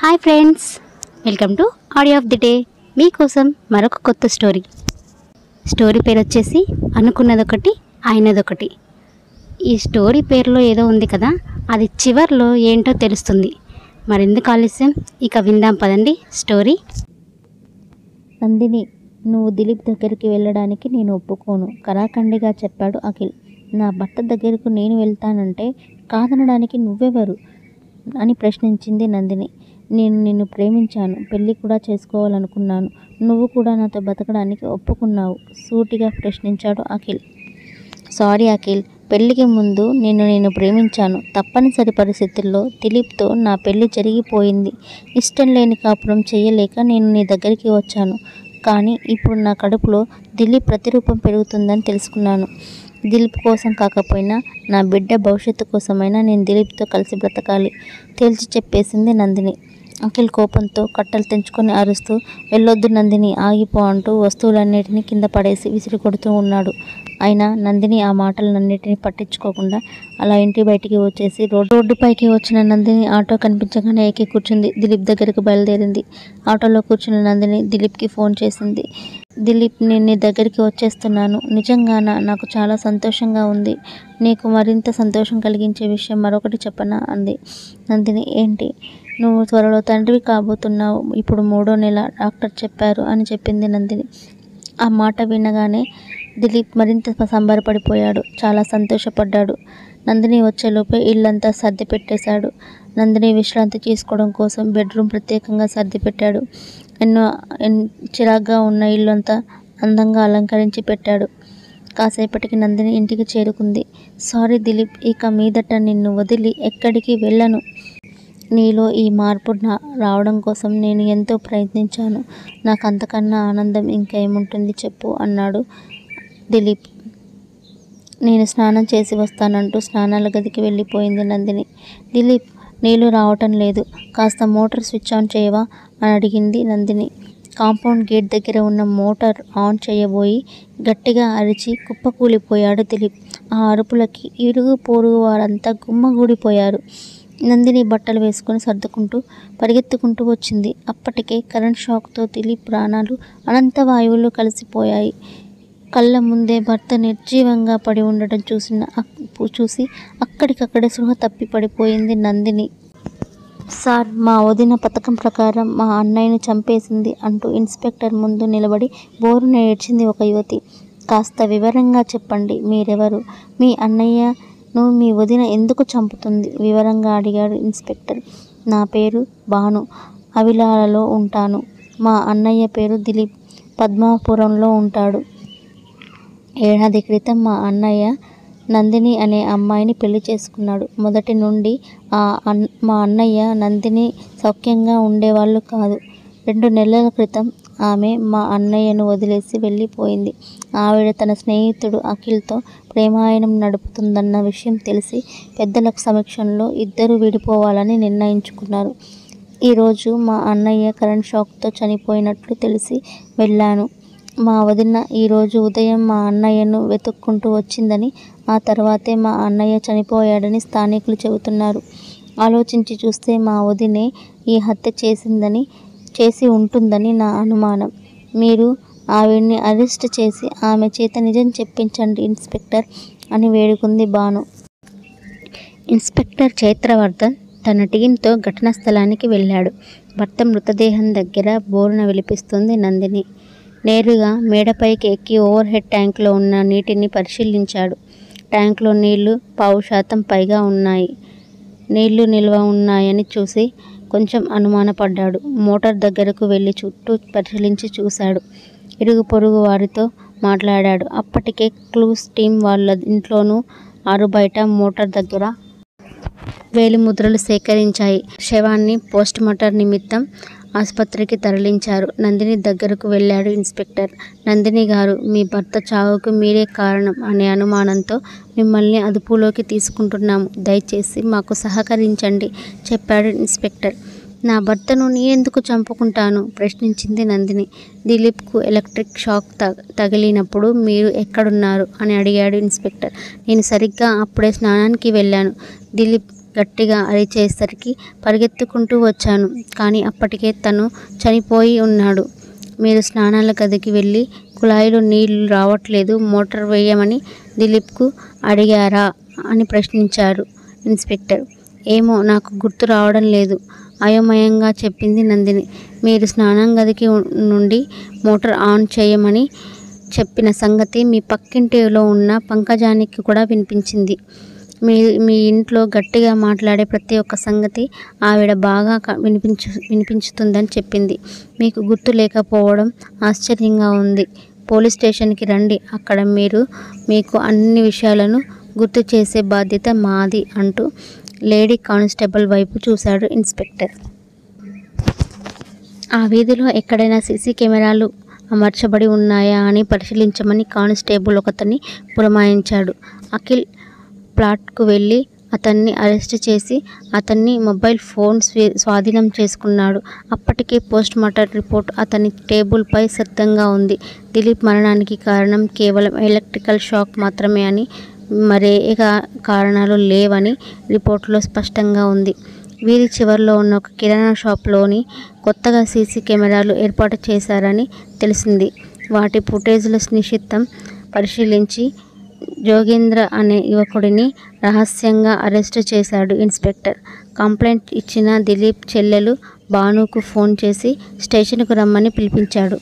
hi friends welcome to audio of the day మీకోసం మరొక కొత్త స్టోరీ స్టోరీ పేరు వచ్చేసి అనుకున్నదొకటి అయినదొకటి ఈ స్టోరీ పేరులో ఏదో ఉంది కదా అది చివర్లో ఏంటో తెలుస్తుంది మరెందుకు ఆలస్యం ఇక విందాం పదండి స్టోరీ నందిని నువ్వు దిలీప్ దగ్గరికి వెళ్ళడానికి నేను ఒప్పుకోను కరాఖండిగా చెప్పాడు అఖిల్ నా భర్త దగ్గరకు నేను వెళ్తానంటే కాదనడానికి నువ్వెవరు అని ప్రశ్నించింది నందిని నేను నిన్ను ప్రేమించాను పెళ్ళి కూడా చేసుకోవాలనుకున్నాను నువ్వు కూడా నాతో బతకడానికి ఒప్పుకున్నావు సూటిగా ప్రశ్నించాడు అఖిల్ సారీ అఖిల్ పెళ్లికి ముందు నిన్ను నేను ప్రేమించాను తప్పనిసరి పరిస్థితుల్లో దిలీప్తో నా పెళ్లి జరిగిపోయింది ఇష్టం లేని కాపురం చేయలేక నేను నీ దగ్గరికి వచ్చాను కానీ ఇప్పుడు నా కడుపులో దిలీప్ ప్రతిరూపం పెరుగుతుందని తెలుసుకున్నాను దిలీప్ కోసం కాకపోయినా నా బిడ్డ భవిష్యత్తు కోసమైనా నేను దిలీప్తో కలిసి బ్రతకాలి తేల్చి చెప్పేసింది నందిని అఖిల్ కోపంతో కట్టలు తెంచుకొని అరుస్తూ వెళ్ళొద్దు నందిని ఆగిపో అంటూ వస్తువులన్నిటినీ కింద పడేసి విసిరి కొడుతూ ఉన్నాడు అయినా నందిని ఆ మాటలన్నిటినీ పట్టించుకోకుండా అలా ఇంటి బయటికి వచ్చేసి రోడ్ రోడ్డుపైకి వచ్చిన నందిని ఆటో కనిపించగానే ఎక్కి కూర్చుంది దిలీప్ దగ్గరకు బయలుదేరింది ఆటోలో కూర్చున్న నందిని దిలీప్కి ఫోన్ చేసింది దిలీప్ నేను నీ దగ్గరికి వచ్చేస్తున్నాను నిజంగానా నాకు చాలా సంతోషంగా ఉంది నీకు మరింత సంతోషం కలిగించే విషయం మరొకటి చెప్పనా అంది నందిని ఏంటి నువ్వు త్వరలో తండ్రివి కాబోతున్నావు ఇప్పుడు మూడో నెల డాక్టర్ చెప్పారు అని చెప్పింది నందిని ఆ మాట వినగానే దిలీప్ మరింత సంబరపడిపోయాడు చాలా సంతోషపడ్డాడు నందిని వచ్చేలోపే ఇల్లంతా సర్ది పెట్టేశాడు నందిని విశ్రాంతి తీసుకోవడం కోసం బెడ్రూమ్ ప్రత్యేకంగా సర్ది పెట్టాడు ఎన్నో ఎన్ చిరాగ్గా ఉన్న ఇల్లంతా అందంగా అలంకరించి పెట్టాడు కాసేపటికి నందిని ఇంటికి చేరుకుంది సారీ దిలీప్ ఇక మీదట నిన్ను వదిలి ఎక్కడికి వెళ్ళను నీలో ఈ మార్పు నా రావడం కోసం నేను ఎంతో ప్రయత్నించాను నాకు అంతకన్నా ఆనందం ఇంకా ఏముంటుంది చెప్పు అన్నాడు దిలీప్ నేను స్నానం చేసి వస్తానంటూ స్నానాల గదికి వెళ్ళిపోయింది నందిని దిలీప్ నీళ్లు రావటం లేదు కాస్త మోటార్ స్విచ్ ఆన్ చేయవా అని అడిగింది నందిని కాంపౌండ్ గేట్ దగ్గర ఉన్న మోటార్ ఆన్ చేయబోయి గట్టిగా అరిచి కుప్పకూలిపోయాడు దిలీప్ ఆ అరుపులకి ఇరుగు పొరుగు వారంతా గుమ్మగూడిపోయారు నందిని బట్టలు వేసుకొని సర్దుకుంటూ పరిగెత్తుకుంటూ వచ్చింది అప్పటికే కరెంట్ షాక్తో దిలీప్ ప్రాణాలు అనంత వాయువులు కలిసిపోయాయి కళ్ళ ముందే భర్త నిర్జీవంగా పడి ఉండటం చూసిన అక్- చూసి అక్కడికక్కడే సృహ తప్పి పడిపోయింది నందిని సార్ మా వదిన పథకం ప్రకారం మా అన్నయ్యను చంపేసింది అంటూ ఇన్స్పెక్టర్ ముందు నిలబడి బోరున ఏడ్చింది ఒక యువతి కాస్త వివరంగా చెప్పండి మీరెవరు మీ అన్నయ్యను మీ వదిన ఎందుకు చంపుతుంది వివరంగా అడిగాడు ఇన్స్పెక్టర్ నా పేరు భాను అవిలాలలో ఉంటాను మా అన్నయ్య పేరు దిలీప్ పద్మాపురంలో ఉంటాడు ఏడాది క్రితం మా అన్నయ్య నందిని అనే అమ్మాయిని పెళ్లి చేసుకున్నాడు మొదటి నుండి ఆ అన్ మా అన్నయ్య నందిని సౌఖ్యంగా ఉండేవాళ్ళు కాదు రెండు నెలల క్రితం ఆమె మా అన్నయ్యను వదిలేసి వెళ్ళిపోయింది ఆవిడ తన స్నేహితుడు అఖిల్తో ప్రేమాయణం నడుపుతుందన్న విషయం తెలిసి పెద్దల సమక్షంలో ఇద్దరు విడిపోవాలని నిర్ణయించుకున్నారు ఈరోజు మా అన్నయ్య కరెంట్ షాక్తో చనిపోయినట్లు తెలిసి వెళ్ళాను మా వదిన ఈరోజు ఉదయం మా అన్నయ్యను వెతుక్కుంటూ వచ్చిందని ఆ తర్వాతే మా అన్నయ్య చనిపోయాడని స్థానికులు చెబుతున్నారు ఆలోచించి చూస్తే మా వదినే ఈ హత్య చేసిందని చేసి ఉంటుందని నా అనుమానం మీరు ఆవిడ్ని అరెస్ట్ చేసి ఆమె చేత నిజం చెప్పించండి ఇన్స్పెక్టర్ అని వేడుకుంది భాను ఇన్స్పెక్టర్ చైత్రవర్ధన్ తన టీంతో ఘటనా స్థలానికి వెళ్ళాడు భర్త మృతదేహం దగ్గర బోరున విలిపిస్తుంది నందిని నేరుగా మేడపైకి ఎక్కి ఓవర్ హెడ్ ట్యాంక్లో ఉన్న నీటిని పరిశీలించాడు ట్యాంక్లో నీళ్లు పావు శాతం పైగా ఉన్నాయి నీళ్లు నిల్వ ఉన్నాయని చూసి కొంచెం అనుమానపడ్డాడు మోటార్ దగ్గరకు వెళ్ళి చుట్టూ పరిశీలించి చూశాడు ఇరుగు పొరుగు వారితో మాట్లాడాడు అప్పటికే క్లూస్ టీం వాళ్ళ ఇంట్లోనూ ఆరు బయట మోటార్ దగ్గర వేలి ముద్రలు సేకరించాయి శవాన్ని పోస్ట్ మార్టం నిమిత్తం ఆసుపత్రికి తరలించారు నందిని దగ్గరకు వెళ్ళాడు ఇన్స్పెక్టర్ నందిని గారు మీ భర్త చావుకు మీరే కారణం అనే అనుమానంతో మిమ్మల్ని అదుపులోకి తీసుకుంటున్నాము దయచేసి మాకు సహకరించండి చెప్పాడు ఇన్స్పెక్టర్ నా భర్తను నీ ఎందుకు చంపుకుంటాను ప్రశ్నించింది నందిని దిలీప్కు ఎలక్ట్రిక్ షాక్ త తగిలినప్పుడు మీరు ఎక్కడున్నారు అని అడిగాడు ఇన్స్పెక్టర్ నేను సరిగ్గా అప్పుడే స్నానానికి వెళ్ళాను దిలీప్ గట్టిగా అరిచేసరికి పరిగెత్తుకుంటూ వచ్చాను కానీ అప్పటికే తను చనిపోయి ఉన్నాడు మీరు స్నానాల గదికి వెళ్ళి కుళాయిలో నీళ్లు రావట్లేదు మోటార్ వేయమని దిలీప్కు అడిగారా అని ప్రశ్నించారు ఇన్స్పెక్టర్ ఏమో నాకు గుర్తు రావడం లేదు అయోమయంగా చెప్పింది నందిని మీరు స్నానం గదికి ఉ- నుండి మోటార్ ఆన్ చేయమని చెప్పిన సంగతి మీ పక్కింటిలో ఉన్న పంకజానికి కూడా వినిపించింది మీ మీ ఇంట్లో గట్టిగా మాట్లాడే ప్రతి ఒక్క సంగతి ఆవిడ బాగా క- వినిపించు వినిపించుతుందని చెప్పింది మీకు గుర్తు లేకపోవడం ఆశ్చర్యంగా ఉంది పోలీస్ స్టేషన్కి రండి అక్కడ మీరు మీకు అన్ని విషయాలను గుర్తు చేసే బాధ్యత మాది అంటూ లేడీ కానిస్టేబుల్ వైపు చూశాడు ఇన్స్పెక్టర్ ఆ వీధిలో ఎక్కడైనా సీసీ కెమెరాలు అమర్చబడి ఉన్నాయా అని పరిశీలించమని కానిస్టేబుల్ ఒకతన్ని పురమాయించాడు అఖిల్ ప్లాట్కు వెళ్ళి అతన్ని అరెస్ట్ చేసి అతన్ని మొబైల్ ఫోన్ స్వీ స్వాధీనం చేసుకున్నాడు అప్పటికే పోస్ట్ మార్టం రిపోర్ట్ అతని టేబుల్పై సిద్ధంగా ఉంది దిలీప్ మరణానికి కారణం కేవలం ఎలక్ట్రికల్ షాక్ మాత్రమే అని మరే కా- కారణాలు లేవని రిపోర్టులో స్పష్టంగా ఉంది వీధి చివరిలో ఉన్న ఒక కిరాణా షాప్లోని కొత్తగా సీసీ కెమెరాలు ఏర్పాటు చేశారని తెలిసింది వాటి ఫుటేజ్ల నిశ్చితం పరిశీలించి జోగేంద్ర అనే యువకుడిని రహస్యంగా అరెస్టు చేశాడు ఇన్స్పెక్టర్ కంప్లైంట్ ఇచ్చిన దిలీప్ చెల్లెలు భానుకు ఫోన్ చేసి స్టేషన్కు రమ్మని పిలిపించాడు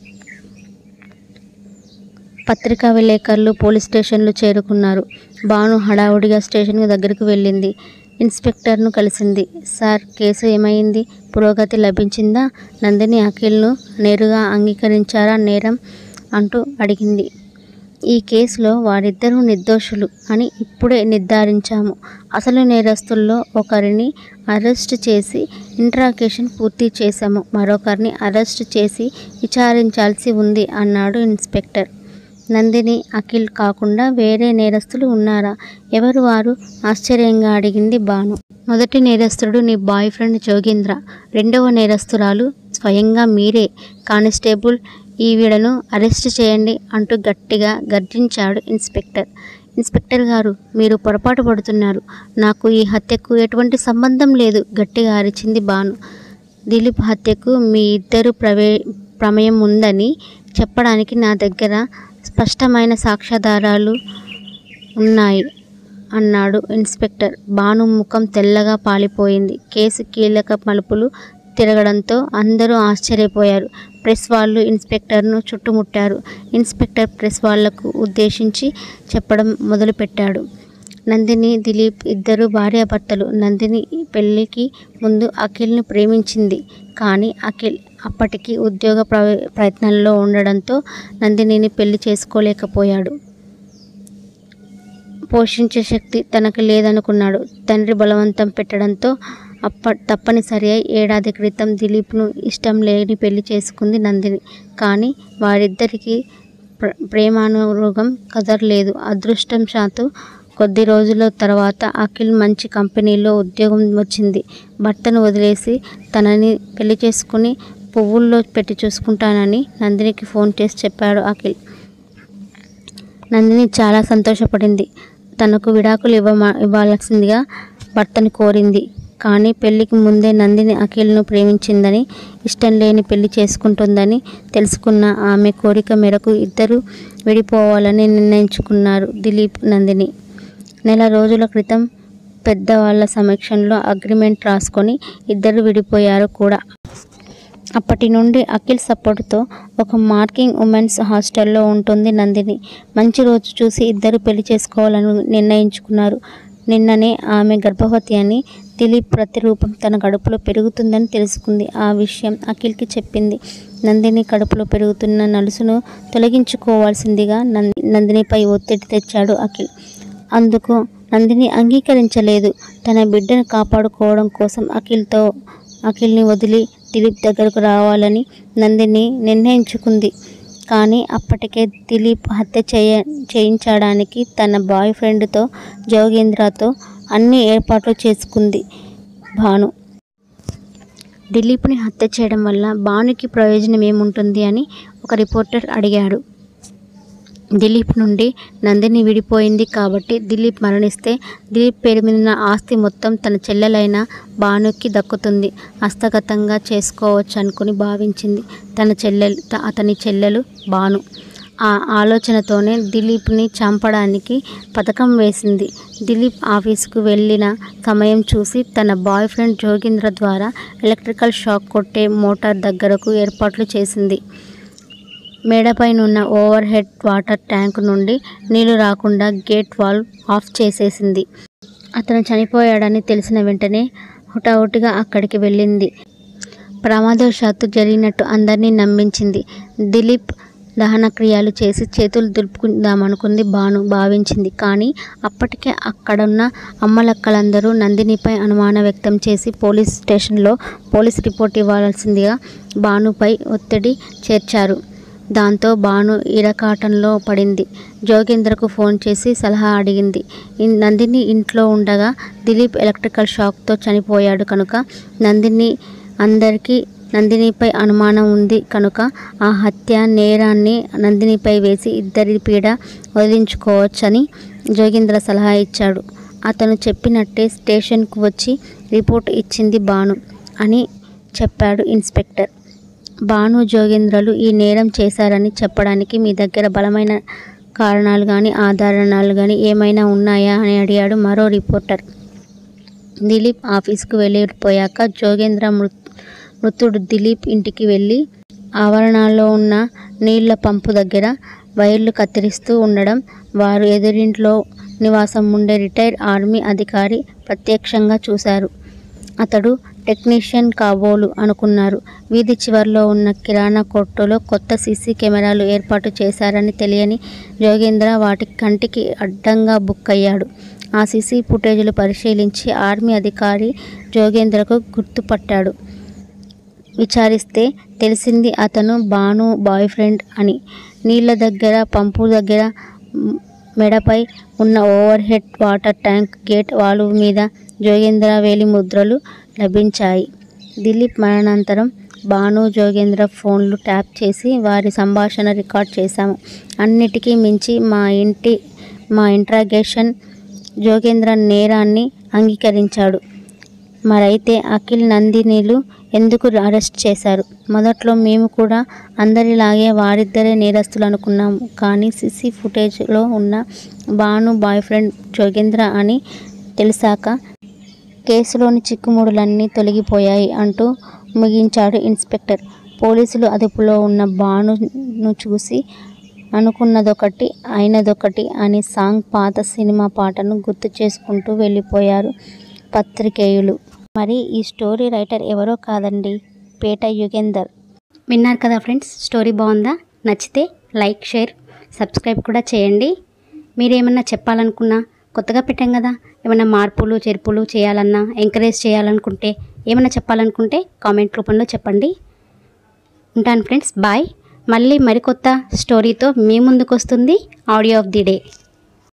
పత్రికా విలేకరులు పోలీస్ స్టేషన్లు చేరుకున్నారు భాను హడావుడిగా స్టేషన్ దగ్గరకు వెళ్ళింది ఇన్స్పెక్టర్ను కలిసింది సార్ కేసు ఏమైంది పురోగతి లభించిందా నందిని అఖిల్ను నేరుగా అంగీకరించారా నేరం అంటూ అడిగింది ఈ కేసులో వారిద్దరూ నిర్దోషులు అని ఇప్పుడే నిర్ధారించాము అసలు నేరస్తుల్లో ఒకరిని అరెస్ట్ చేసి ఇంట్రాగేషన్ పూర్తి చేశాము మరొకరిని అరెస్ట్ చేసి విచారించాల్సి ఉంది అన్నాడు ఇన్స్పెక్టర్ నందిని అఖిల్ కాకుండా వేరే నేరస్తులు ఉన్నారా ఎవరు వారు ఆశ్చర్యంగా అడిగింది భాను మొదటి నేరస్తుడు నీ బాయ్ ఫ్రెండ్ జోగేంద్ర రెండవ నేరస్తురాలు స్వయంగా మీరే కానిస్టేబుల్ ఈవిడను అరెస్ట్ చేయండి అంటూ గట్టిగా గర్జించాడు ఇన్స్పెక్టర్ ఇన్స్పెక్టర్ గారు మీరు పొరపాటు పడుతున్నారు నాకు ఈ హత్యకు ఎటువంటి సంబంధం లేదు గట్టిగా అరిచింది భాను దిలీప్ హత్యకు మీ ఇద్దరు ప్రవే ప్రమేయం ఉందని చెప్పడానికి నా దగ్గర స్పష్టమైన సాక్ష్యాధారాలు ఉన్నాయి అన్నాడు ఇన్స్పెక్టర్ భాను ముఖం తెల్లగా పాలిపోయింది కేసు కీలక మలుపులు తిరగడంతో అందరూ ఆశ్చర్యపోయారు ప్రెస్ వాళ్ళు ఇన్స్పెక్టర్ను చుట్టుముట్టారు ఇన్స్పెక్టర్ ప్రెస్ వాళ్లకు ఉద్దేశించి చెప్పడం మొదలుపెట్టాడు నందిని దిలీప్ ఇద్దరు భార్యాభర్తలు నందిని పెళ్లికి ముందు అఖిల్ని ప్రేమించింది కానీ అఖిల్ అప్పటికి ఉద్యోగ ప్ర ప్రయత్నంలో ఉండడంతో నందినిని పెళ్లి చేసుకోలేకపోయాడు పోషించే శక్తి తనకు లేదనుకున్నాడు తండ్రి బలవంతం పెట్టడంతో అప్ప తప్పనిసరి అయి ఏడాది క్రితం దిలీప్ను ఇష్టం లేని పెళ్లి చేసుకుంది నందిని కానీ వారిద్దరికీ ప్ర ప్రేమానురోగం కదరలేదు అదృష్టం శాతు కొద్ది రోజుల తర్వాత అఖిల్ మంచి కంపెనీలో ఉద్యోగం వచ్చింది భర్తను వదిలేసి తనని పెళ్లి చేసుకుని పువ్వుల్లో పెట్టి చూసుకుంటానని నందినికి ఫోన్ చేసి చెప్పాడు అఖిల్ నందిని చాలా సంతోషపడింది తనకు విడాకులు ఇవ్వ ఇవ్వాల్సిందిగా భర్తని కోరింది కానీ పెళ్లికి ముందే నందిని అఖిల్ను ప్రేమించిందని ఇష్టం లేని పెళ్లి చేసుకుంటుందని తెలుసుకున్న ఆమె కోరిక మేరకు ఇద్దరు విడిపోవాలని నిర్ణయించుకున్నారు దిలీప్ నందిని నెల రోజుల క్రితం పెద్దవాళ్ళ సమక్షంలో అగ్రిమెంట్ రాసుకొని ఇద్దరు విడిపోయారు కూడా అప్పటి నుండి అఖిల్ సపోర్టుతో ఒక మార్కింగ్ ఉమెన్స్ హాస్టల్లో ఉంటుంది నందిని మంచి రోజు చూసి ఇద్దరు పెళ్లి చేసుకోవాలని నిర్ణయించుకున్నారు నిన్ననే ఆమె గర్భవతి అని దిలీప్ ప్రతిరూపం తన కడుపులో పెరుగుతుందని తెలుసుకుంది ఆ విషయం అఖిల్కి చెప్పింది నందిని కడుపులో పెరుగుతున్న నలుసును తొలగించుకోవాల్సిందిగా నంది నందినిపై ఒత్తిడి తెచ్చాడు అఖిల్ అందుకు నందిని అంగీకరించలేదు తన బిడ్డను కాపాడుకోవడం కోసం అఖిల్తో అఖిల్ని వదిలి దిలీప్ దగ్గరకు రావాలని నందిని నిర్ణయించుకుంది కానీ అప్పటికే దిలీప్ హత్య చేయ చేయించడానికి తన బాయ్ ఫ్రెండ్తో జోగేంద్రతో అన్ని ఏర్పాట్లు చేసుకుంది భాను దిలీప్ని హత్య చేయడం వల్ల భానుకి ప్రయోజనం ఏముంటుంది అని ఒక రిపోర్టర్ అడిగాడు దిలీప్ నుండి నందిని విడిపోయింది కాబట్టి దిలీప్ మరణిస్తే దిలీప్ పేరు మీద ఉన్న ఆస్తి మొత్తం తన చెల్లెలైన భానుకి దక్కుతుంది హస్తగతంగా చేసుకోవచ్చు అనుకుని భావించింది తన చెల్లెలు త- అతని చెల్లెలు భాను ఆ ఆలోచనతోనే దిలీప్ని చంపడానికి పథకం వేసింది దిలీప్ ఆఫీసుకు వెళ్ళిన సమయం చూసి తన బాయ్ ఫ్రెండ్ జోగేంద్ర ద్వారా ఎలక్ట్రికల్ షాక్ కొట్టే మోటార్ దగ్గరకు ఏర్పాట్లు చేసింది మేడపైన ఉన్న ఓవర్ హెడ్ వాటర్ ట్యాంక్ నుండి నీళ్లు రాకుండా గేట్ వాల్ ఆఫ్ చేసేసింది అతను చనిపోయాడని తెలిసిన వెంటనే హుటాహుటిగా అక్కడికి వెళ్ళింది ప్రమాదవశాత్తు జరిగినట్టు అందరినీ నమ్మించింది దిలీప్ దహనక్రియలు చేసి చేతులు దులుపుకుందామనుకుంది భాను భావించింది కానీ అప్పటికే అక్కడున్న అమ్మలక్కలందరూ నందినిపై అనుమానం వ్యక్తం చేసి పోలీస్ స్టేషన్లో పోలీస్ రిపోర్ట్ ఇవ్వాల్సిందిగా భానుపై ఒత్తిడి చేర్చారు దాంతో భాను ఇరకాటంలో పడింది జోగేంద్రకు ఫోన్ చేసి సలహా అడిగింది ఇన్- నందిని ఇంట్లో ఉండగా దిలీప్ ఎలక్ట్రికల్ షాక్తో చనిపోయాడు కనుక నందిని అందరికీ నందినిపై అనుమానం ఉంది కనుక ఆ హత్య నేరాన్ని నందినిపై వేసి ఇద్దరి పీడ వదిలించుకోవచ్చని జోగేంద్ర సలహా ఇచ్చాడు అతను చెప్పినట్టే స్టేషన్కు వచ్చి రిపోర్ట్ ఇచ్చింది భాను అని చెప్పాడు ఇన్స్పెక్టర్ భాను జోగేంద్రలు ఈ నేరం చేశారని చెప్పడానికి మీ దగ్గర బలమైన కారణాలు కానీ ఆధారణాలు కానీ ఏమైనా ఉన్నాయా అని అడిగాడు మరో రిపోర్టర్ దిలీప్ ఆఫీస్కు వెళ్ళిపోయాక జోగేంద్ర మృత్ మృతుడు దిలీప్ ఇంటికి వెళ్ళి ఆవరణాల్లో ఉన్న నీళ్ల పంపు దగ్గర వైర్లు కత్తిరిస్తూ ఉండడం వారు ఎదురింట్లో నివాసం ఉండే రిటైర్ ఆర్మీ అధికారి ప్రత్యక్షంగా చూశారు అతడు టెక్నీషియన్ కాబోలు అనుకున్నారు వీధి చివర్లో ఉన్న కిరాణా కొట్టులో కొత్త సీసీ కెమెరాలు ఏర్పాటు చేశారని తెలియని జోగేంద్ర వాటి కంటికి అడ్డంగా బుక్ అయ్యాడు ఆ సీసీ ఫుటేజీలు పరిశీలించి ఆర్మీ అధికారి జోగేంద్రకు గుర్తుపట్టాడు విచారిస్తే తెలిసింది అతను భాను బాయ్ ఫ్రెండ్ అని నీళ్ళ దగ్గర పంపు దగ్గర మ్, మెడపై ఉన్న over head water tank gate valve మీద జోగేంద్ర వేలి ముద్రలు లభించాయి దిలీప్ మరణానంతరం భాను జోగేంద్ర ఫోన్లు ట్యాప్ చేసి వారి సంభాషణ రికార్డ్ చేశాము అన్నిటికీ మించి మా ఇంటి మా ఇంట్రాగేషన్ జోగేంద్ర నేరాన్ని అంగీకరించాడు మరైతే అఖిల్ నందినిలు ఎందుకు అరెస్ట్ చేశారు మొదట్లో మేము కూడా అందరిలాగే వారిద్దరే నేరస్తులు అనుకున్నాము కానీ సిసి ఫుటేజ్లో ఉన్న భాను బాయ్ ఫ్రెండ్ జోగేంద్ర అని తెలిసాక కేసులోని చిక్కుముడులన్నీ తొలగిపోయాయి అంటూ ముగించాడు ఇన్స్పెక్టర్ పోలీసులు అదుపులో ఉన్న భానును చూసి అనుకున్నదొకటి అయినదొకటి అని సాంగ్ పాత సినిమా పాటను గుర్తు చేసుకుంటూ వెళ్ళిపోయారు పత్రికేయులు మరి ఈ స్టోరీ రైటర్ ఎవరో కాదండి పేట యుగేందర్ విన్నారు కదా ఫ్రెండ్స్ స్టోరీ బాగుందా నచ్చితే లైక్ షేర్ సబ్స్క్రైబ్ కూడా చేయండి మీరేమన్నా చెప్పాలనుకున్నా కొత్తగా పెట్టాం కదా ఏమైనా మార్పులు చేర్పులు చేయాలన్నా ఎంకరేజ్ చేయాలనుకుంటే ఏమైనా చెప్పాలనుకుంటే కామెంట్ రూపంలో చెప్పండి ఉంటాను ఫ్రెండ్స్ బాయ్ మళ్ళీ మరికొత్త స్టోరీతో మీ ముందుకు వస్తుంది ఆడియో ఆఫ్ ది డే